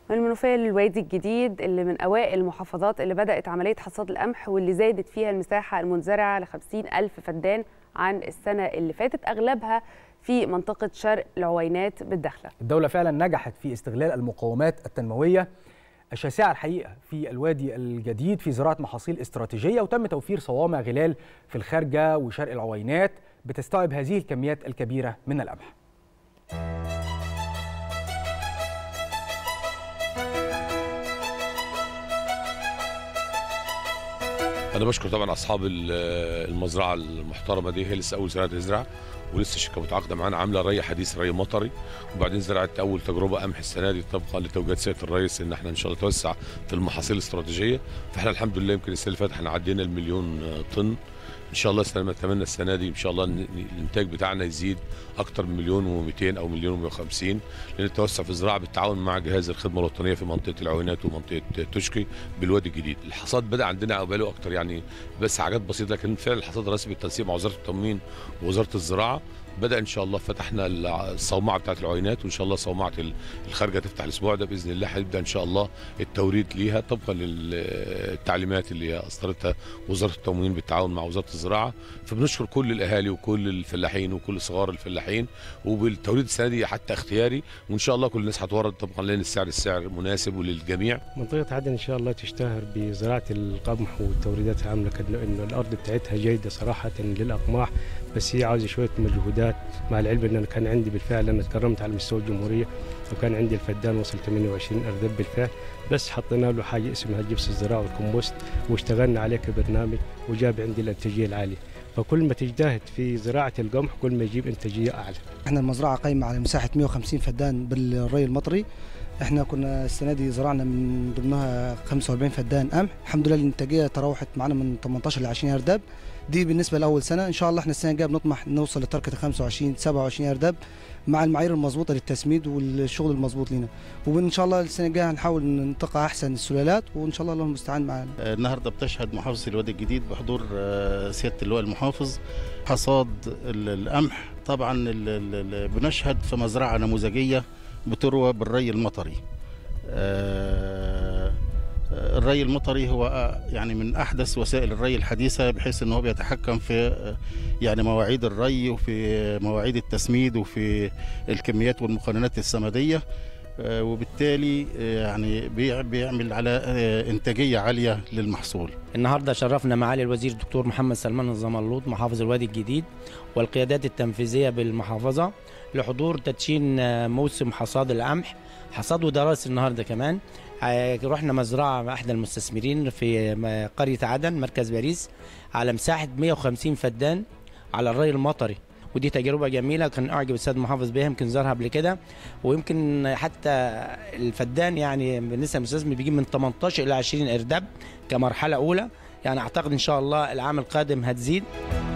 من المنوفية للوادي الجديد اللي من أوائل المحافظات اللي بدأت عملية حصاد القمح واللي زادت فيها المساحة المنزرعة ل 50 ألف فدان عن السنة اللي فاتت أغلبها في منطقة شرق العوينات بالدخلة الدولة فعلا نجحت في استغلال المقومات التنموية الشاسعة الحقيقة في الوادي الجديد في زراعة محاصيل استراتيجية وتم توفير صوامع غلال في الخارجة وشرق العوينات بتستوعب هذه الكميات الكبيرة من القمح انا بشكر طبعا اصحاب المزرعه المحترمه دي هي لسه اول سنه تزرع ولسه الشركه متعاقده معانا عامله ري حديث ري مطري وبعدين زرعت اول تجربه قمح السنه دي طبقا لتوجيهات سياده الرئيس ان احنا ان شاء الله نتوسع في المحاصيل الاستراتيجيه فاحنا الحمد لله يمكن السنه اللي فاتت احنا عدينا المليون طن ان شاء الله السنه نتمنى السنه دي ان شاء الله الانتاج بتاعنا يزيد اكتر من مليون و200 او مليون و150 لان التوسع في الزراعه بالتعاون مع جهاز الخدمه الوطنيه في منطقه العوينات ومنطقه تشكي بالوادي الجديد الحصاد بدا عندنا بقاله اكتر يعني بس حاجات بسيطه لكن فعلا الحصاد الرسمي بالتنسيق مع وزاره التموين ووزاره الزراعه بدا ان شاء الله فتحنا الصومعه بتاعت العوينات وان شاء الله صومعه الخارجه تفتح الاسبوع ده باذن الله هيبدا ان شاء الله التوريد ليها طبقا للتعليمات اللي اصدرتها وزاره التموين بالتعاون مع وزاره الزراعه فبنشكر كل الاهالي وكل الفلاحين وكل صغار الفلاحين وبالتوريد السنه دي حتى اختياري وان شاء الله كل الناس هتورد طبقا لان السعر السعر مناسب وللجميع منطقه عدن ان شاء الله تشتهر بزراعه القمح والتوريدات العامله لانه الارض بتاعتها جيده صراحه للاقماح بس هي عاوزه شويه مجهودات مع العلم ان انا كان عندي بالفعل انا تكرمت على مستوى الجمهوريه وكان عندي الفدان وصل 28 اردب بالفعل بس حطينا له حاجه اسمها جبس الزراعه والكمبوست واشتغلنا عليه كبرنامج وجاب عندي الانتاجيه العاليه فكل ما تجتهد في زراعه القمح كل ما يجيب انتاجيه اعلى. احنا المزرعه قايمه على مساحه 150 فدان بالري المطري احنا كنا السنه دي زرعنا من ضمنها 45 فدان قمح الحمد لله الانتاجيه تراوحت معنا من 18 ل 20 ارداب دي بالنسبه لاول سنه ان شاء الله احنا السنه الجايه بنطمح نوصل لتركه 25 27 ارداب مع المعايير المضبوطه للتسميد والشغل المضبوط لنا وان شاء الله السنه الجايه هنحاول ننتقى احسن السلالات وان شاء الله الله المستعان معانا النهارده بتشهد محافظه الوادي الجديد بحضور سياده اللواء المحافظ حصاد القمح طبعا بنشهد في مزرعه نموذجيه بتروى بالري المطري الري المطري هو يعني من احدث وسائل الري الحديثه بحيث ان هو بيتحكم في يعني مواعيد الري وفي مواعيد التسميد وفي الكميات والمقننات السمديه وبالتالي يعني بيعمل على انتاجيه عاليه للمحصول. النهارده شرفنا معالي الوزير الدكتور محمد سلمان الزملوط محافظ الوادي الجديد والقيادات التنفيذيه بالمحافظه لحضور تدشين موسم حصاد القمح حصاد ودراسه النهارده كمان رحنا مزرعه مع احدى المستثمرين في قريه عدن مركز باريس على مساحه 150 فدان على الري المطري ودي تجربه جميله كان اعجب السيد المحافظ بيها يمكن زارها قبل كده ويمكن حتى الفدان يعني بالنسبه للمستثمر بيجيب من 18 الى 20 ارداب كمرحله اولى يعني اعتقد ان شاء الله العام القادم هتزيد